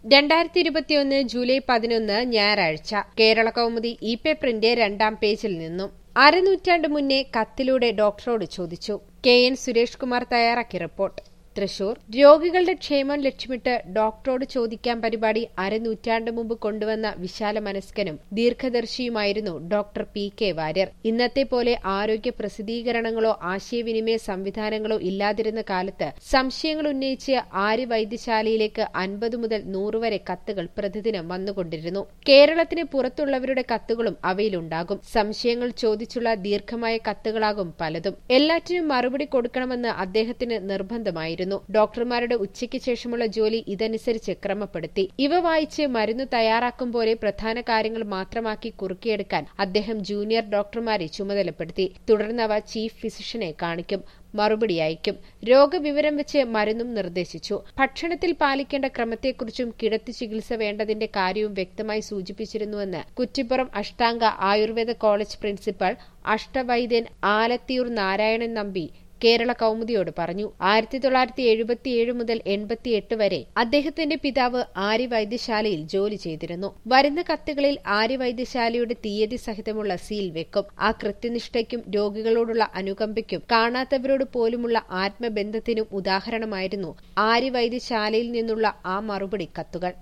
രണ്ടായിരത്തി ഇരുപത്തിയൊന്ന് ജൂലൈ പതിനൊന്ന് ഞായറാഴ്ച കേരള കൗമുദി ഇ പേപ്പറിന്റെ രണ്ടാം പേജിൽ നിന്നും അരനൂറ്റാണ്ട് മുന്നേ കത്തിലൂടെ ഡോക്ടറോട് ചോദിച്ചു കെ എൻ സുരേഷ് കുമാർ തയ്യാറാക്കിയ റിപ്പോർട്ട് തൃശൂർ രോഗികളുടെ ക്ഷേമം ലക്ഷ്യമിട്ട് ഡോക്ടറോട് ചോദിക്കാൻ പരിപാടി അരനൂറ്റാണ്ട് മുമ്പ് കൊണ്ടുവന്ന വിശാല മനസ്കനും ദീർഘദർശിയുമായിരുന്നു ഡോക്ടർ പി കെ വാര്യർ ഇന്നത്തെ പോലെ ആരോഗ്യ പ്രസിദ്ധീകരണങ്ങളോ ആശയവിനിമയ സംവിധാനങ്ങളോ ഇല്ലാതിരുന്ന കാലത്ത് സംശയങ്ങൾ ഉന്നയിച്ച് ആര്യ വൈദ്യശാലയിലേക്ക് അൻപത് മുതൽ നൂറ് വരെ കത്തുകൾ പ്രതിദിനം വന്നുകൊണ്ടിരുന്നു കേരളത്തിന് പുറത്തുള്ളവരുടെ കത്തുകളും അവയിലുണ്ടാകും സംശയങ്ങൾ ചോദിച്ചുള്ള ദീർഘമായ കത്തുകളാകും പലതും എല്ലാറ്റിനും മറുപടി കൊടുക്കണമെന്ന് അദ്ദേഹത്തിന് നിർബന്ധമായിരുന്നു ഡോക്ടർമാരുടെ ഉച്ചയ്ക്ക് ശേഷമുള്ള ജോലി ഇതനുസരിച്ച് ക്രമപ്പെടുത്തി ഇവ വായിച്ച് മരുന്ന് തയ്യാറാക്കും പോലെ പ്രധാന കാര്യങ്ങൾ മാത്രമാക്കി കുറുക്കിയെടുക്കാൻ അദ്ദേഹം ജൂനിയർ ഡോക്ടർമാരെ ചുമതലപ്പെടുത്തി തുടർന്നവ ചീഫ് ഫിസിഷ്യനെ കാണിക്കും മറുപടി അയക്കും രോഗവിവരം വെച്ച് മരുന്നും നിർദ്ദേശിച്ചു ഭക്ഷണത്തിൽ പാലിക്കേണ്ട ക്രമത്തെക്കുറിച്ചും കിടത്തി ചികിത്സ വേണ്ടതിന്റെ കാര്യവും വ്യക്തമായി സൂചിപ്പിച്ചിരുന്നുവെന്ന് കുറ്റിപ്പുറം അഷ്ടാംഗ ആയുർവേദ കോളേജ് പ്രിൻസിപ്പൽ അഷ്ടവൈദ്യൻ ആലത്തിയൂർ നാരായണൻ നമ്പി കേരള കൗമുദിയോട് പറഞ്ഞു ആയിരത്തി തൊള്ളായിരത്തി എഴുപത്തിയേഴ് മുതൽ എൺപത്തിയെട്ട് വരെ അദ്ദേഹത്തിന്റെ പിതാവ് ആര്യവൈദ്യശാലയിൽ ജോലി ചെയ്തിരുന്നു വരുന്ന കത്തുകളിൽ ആര്യവൈദ്യശാലയുടെ തീയതി സഹിതമുള്ള സീൽ വെക്കും ആ കൃത്യനിഷ്ഠയ്ക്കും രോഗികളോടുള്ള അനുകമ്പയ്ക്കും കാണാത്തവരോട് പോലുമുള്ള ആത്മബന്ധത്തിനും ഉദാഹരണമായിരുന്നു ആര്യവൈദ്യശാലയിൽ നിന്നുള്ള ആ മറുപടി കത്തുകൾ